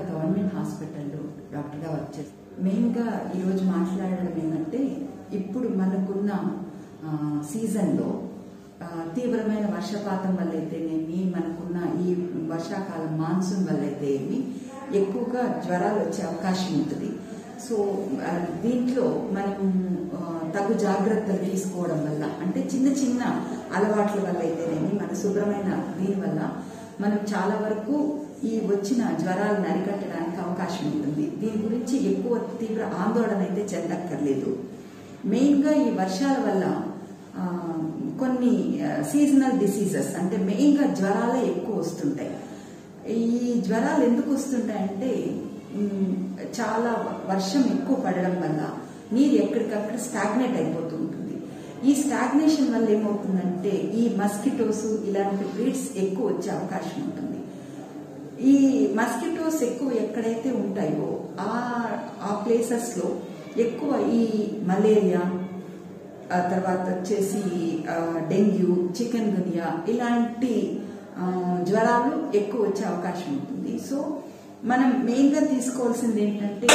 government హాస్పిటల్లో డాక్టర్గా work చేస్తాను మెయిన్గా ఈరోజు మాట్లాడడం ఏంటంటే ఇప్పుడు మనకున్న ఆ, సీజన్లో ఆ, తీవ్రమైన వర్షపాతం వల్ల అయితేనేమి మనకున్న ఈ వర్షాకాలం మాన్సూన్ వల్ల అయితే ఏమి ఎక్కువగా జ్వరాలు వచ్చే అవకాశం ఉంటుంది సో ఆ, దీంట్లో మనం ఆ, తగు జాగ్రత్తలు తీసుకోవడం వల్ల అంటే చిన్న చిన్న అలవాట్ల వల్ల అయితేనేమి మన శుభ్రమైన దీనివల్ల మనం చాలా వరకు ఈ వచ్చిన జ్వరాలను అరికట్టడానికి అవకాశం ఉంటుంది దీని గురించి ఎక్కువ తీవ్ర ఆందోళన అయితే చెందక్కర్లేదు మెయిన్గా ఈ వర్షాల వల్ల ఆ, కొన్ని సీజనల్ డిసీజెస్ అంటే మెయిన్గా జ్వరాలే ఎక్కువ వస్తుంటాయి ఈ జ్వరాలు ఎందుకు వస్తుంటాయంటే మ్, చాలా వర్షం ఎక్కువ పడడం వల్ల నీరు ఎక్కడికక్కడ స్టాగ్నేట్ అయిపోతూ ఉంటుంది ఈ స్టాగ్నేషన్ వల్ల ఏమవుతుందంటే ఈ మస్కిటోస్ ఇలాంటి బ్రీడ్స్ ఎక్కువ వచ్చే అవకాశం ఉంటుంది ఈ మస్కిటోస్ ఎక్కువ ఎక్కడైతే ఉంటాయో ఆ ఆ ప్లేసెస్ లో ఎక్కువ ఈ మలేరియా ఆ తర్వాత వచ్చేసి ఆ, డెంగ్యూ చికెన్ గునియా ఇలాంటి ఆ, జ్వరాలు ఎక్కువ వచ్చే అవకాశం ఉంటుంది సో మనం మెయిన్ గా తీసుకోవాల్సింది ఏంటంటే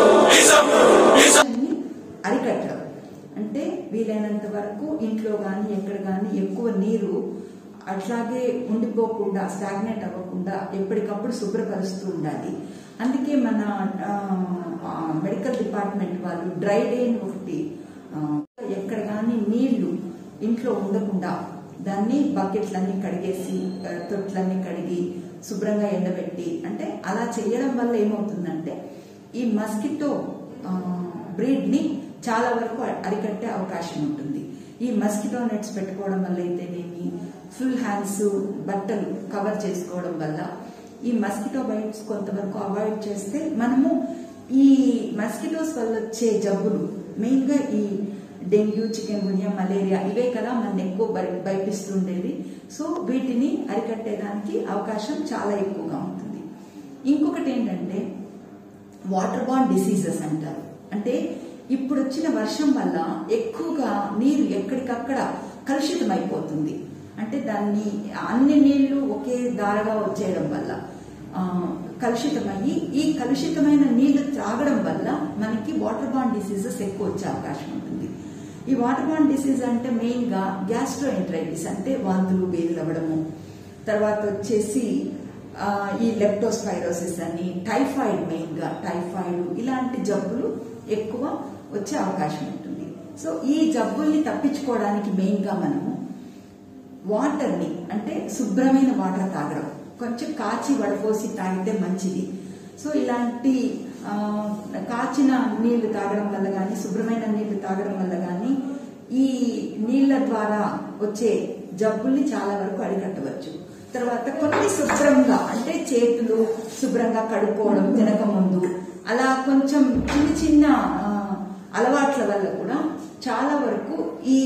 ని అరికట్టడం అంటే వీలైనంత వరకు ఇంట్లో కానీ ఎక్కడ కానీ ఎక్కువ నీరు అట్లాగే ఉండిపోకుండా స్టాగ్నేట్ అవ్వకుండా ఎప్పటికప్పుడు శుభ్రపరుస్తూ ఉండాలి అందుకే మన ఆ, ఆ, మెడికల్ డిపార్ట్మెంట్ వాళ్ళు డ్రై డే అని ఒకటి ఆ, ఎక్కడ కానీ నీళ్లు ఇంట్లో ఉండకుండా దాన్ని బకెట్లన్నీ కడిగేసి ఆ, తొట్లన్నీ కడిగి శుభ్రంగా ఎండబెట్టి అంటే అలా చేయడం వల్ల ఏమవుతుందంటే ఈ మస్కిటో బ్రీడ్ ని చాలా వరకు అరికట్టే అవకాశం ఉంటుంది ఈ మస్కిటో నెట్స్ పెట్టుకోవడం వల్ల అయితేనేమి ఫుల్ హ్యాండ్స్ బట్టలు కవర్ చేసుకోవడం వల్ల ఈ మస్కిటో బైట్స్ కొంతవరకు అవాయిడ్ చేస్తే మనము ఈ మస్కిటోస్ వల్ల వచ్చే జబ్బులు మెయిన్ గా ఈ డెంగ్యూ చికెన్ గునియా మలేరియా ఇవే కదా మన ఎక్కువ భయ- భయపిస్తుండేది సో వీటిని అరికట్టేదానికి అవకాశం చాలా ఎక్కువగా ఉంటుంది ఇంకొకటి ఏంటంటే వాటర్ బాండ్ డిసీజెస్ అంటారు అంటే ఇప్పుడు వచ్చిన వర్షం వల్ల ఎక్కువగా నీరు ఎక్కడికక్కడ కలుషితం అయిపోతుంది అంటే దాన్ని అన్ని నీళ్లు ఒకే దారగా వచ్చేయడం వల్ల ఆ, కలుషితమయ్యి ఈ కలుషితమైన నీళ్లు త్రాగడం వల్ల మనకి వాటర్ బాండ్ డిసీజెస్ ఎక్కువ వచ్చే అవకాశం ఉంటుంది ఈ వాటర్ బాండ్ డిసీజ్ అంటే మెయిన్ గా గ్యాస్ట్రో ఎంట్రైటిస్ అంటే వాంతులు బేదులు అవ్వడము తర్వాత వచ్చేసి ఆ, ఈ లెప్టోస్పైరోసిస్ అని టైఫాయిడ్ మెయిన్ గా టైఫాయిడ్ ఇలాంటి జబ్బులు ఎక్కువ వచ్చే అవకాశం ఉంటుంది సో ఈ జబ్బుల్ని తప్పించుకోవడానికి మెయిన్ గా మనము వాటర్ ని అంటే శుభ్రమైన వాటర్ తాగడం కొంచెం కాచి వడపోసి తాగితే మంచిది సో ఇలాంటి ఆ, కాచిన నీళ్లు తాగడం వల్ల కానీ శుభ్రమైన నీళ్లు తాగడం వల్ల కానీ ఈ నీళ్ల ద్వారా వచ్చే జబ్బుల్ని చాలా వరకు అరికట్టవచ్చు తర్వాత కొన్ని శుభ్రంగా అంటే చేతులు శుభ్రంగా కడుక్కోవడం తినక ముందు అలా కొంచెం చిన్న చిన్న ఆ, అలవాట్ల వల్ల కూడా చాలా వరకు ఈ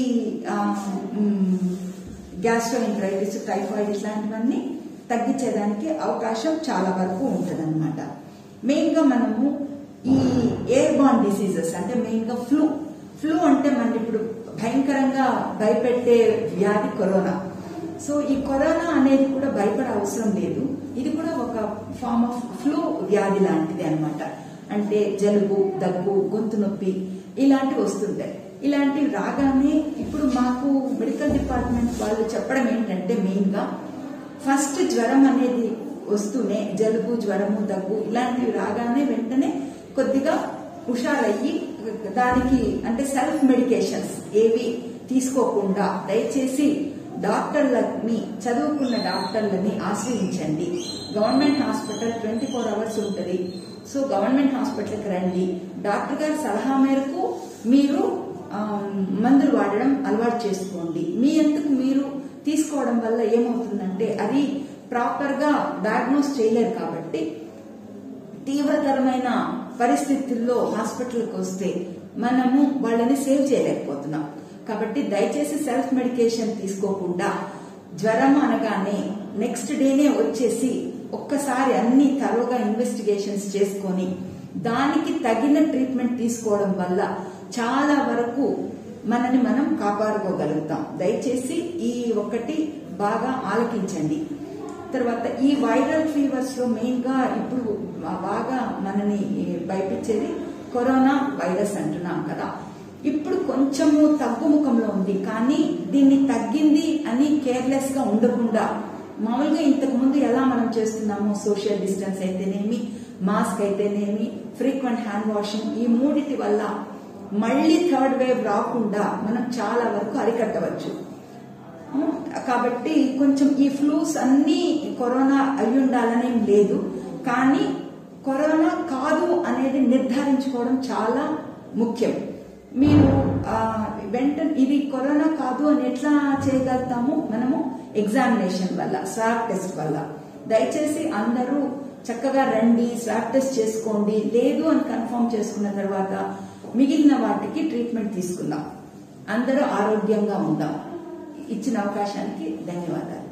గ్యాస్ట్రోఎంట్రైటిస్ టైఫాయిడ్ ఇట్లాంటివన్నీ తగ్గించేదానికి అవకాశం చాలా వరకు ఉంటుందన్నమాట మెయిన్ గా మనము ఈ ఎయిర్ బాన్ డిసీజెస్ అంటే మెయిన్ గా ఫ్లూ ఫ్లూ అంటే మన ఇప్పుడు భయంకరంగా భయపెట్టే వ్యాధి కరోనా సో ఈ కరోనా అనేది కూడా భయపడే అవసరం లేదు ఇది కూడా ఒక ఫార్మ్ ఆఫ్ ఫ్లూ వ్యాధి లాంటిది అన్నమాట అంటే జలుబు దగ్గు గొంతు నొప్పి ఇలాంటివి వస్తుంటాయి ఇలాంటివి రాగానే ఇప్పుడు మాకు మెడికల్ డిపార్ట్మెంట్ వాళ్ళు చెప్పడం ఏంటంటే మెయిన్ గా ఫస్ట్ జ్వరం అనేది వస్తూనే జలుబు జ్వరము దగ్గు ఇలాంటివి రాగానే వెంటనే కొద్దిగా హుషారయ్యి దానికి అంటే సెల్ఫ్ మెడికేషన్స్ ఏవి తీసుకోకుండా దయచేసి డాక్టర్లని చదువుకున్న డాక్టర్లని ఆశ్రయించండి government hospital twenty four hours ఉంటుంది సో గవర్నమెంట్ హాస్పిటల్కి రండి డాక్టర్ గారి సలహా మేరకు మీరు ఆ, మందులు వాడడం అలవాటు చేసుకోండి మీ ఎందుకు మీరు తీసుకోవడం వల్ల ఏమవుతుందంటే అది ప్రాపర్ గా డయాగ్నోస్ చేయలేరు కాబట్టి తీవ్రతరమైన పరిస్థితుల్లో హాస్పిటల్కి వస్తే మనము వాళ్ళని సేవ్ చేయలేకపోతున్నాం కాబట్టి దయచేసి సెల్ఫ్ మెడికేషన్ తీసుకోకుండా జ్వరం అనగానే నెక్స్ట్ డేనే వచ్చేసి ఒక్కసారి అన్ని తరోగా ఇన్వెస్టిగేషన్స్ చేసుకొని దానికి తగిన ట్రీట్మెంట్ తీసుకోవడం వల్ల చాలా వరకు మనని మనం కాపాడుకోగలుగుతాం దయచేసి ఈ ఒకటి బాగా ఆలకించండి తర్వాత ఈ వైరల్ ఫీవర్స్ లో మెయిన్ గా ఇప్పుడు బాగా మనని భయపించేది కరోనా వైరస్ అంటున్నాం కదా ఇప్పుడు కొంచెము తగ్గుముఖంలో ఉంది కానీ దీన్ని తగ్గింది అని కేర్లెస్ గా ఉండకుండా మామూలుగా ఇంతకు ముందు ఎలా మనం చేస్తున్నాము సోషల్ డిస్టెన్స్ అయితేనేమి మాస్క్ అయితేనేమి ఫ్రీక్వెంట్ హ్యాండ్ వాషింగ్ ఈ మూడిటి వల్ల మళ్ళీ థర్డ్ వేవ్ రాకుండా మనం చాలా వరకు అరికట్టవచ్చు కాబట్టి కొంచెం ఈ ఫ్లూస్ అన్ని కరోనా అయి ఉండాలనేం లేదు కానీ కరోనా కాదు అనేది నిర్ధారించుకోవడం చాలా ముఖ్యం మీరు వెంటనే ఇది కరోనా కాదు అని ఎట్లా చేయగలుగుతాము మనము ఎగ్జామినేషన్ వల్ల స్వాబ్ టెస్ట్ వల్ల దయచేసి అందరూ చక్కగా రండి స్వాబ్ టెస్ట్ చేసుకోండి లేదు అని కన్ఫర్మ్ చేసుకున్న తర్వాత మిగిలిన వాటికి ట్రీట్మెంట్ తీసుకుందాం అందరూ ఆరోగ్యంగా ఉందాం ఇచ్చిన అవకాశానికి ధన్యవాదాలు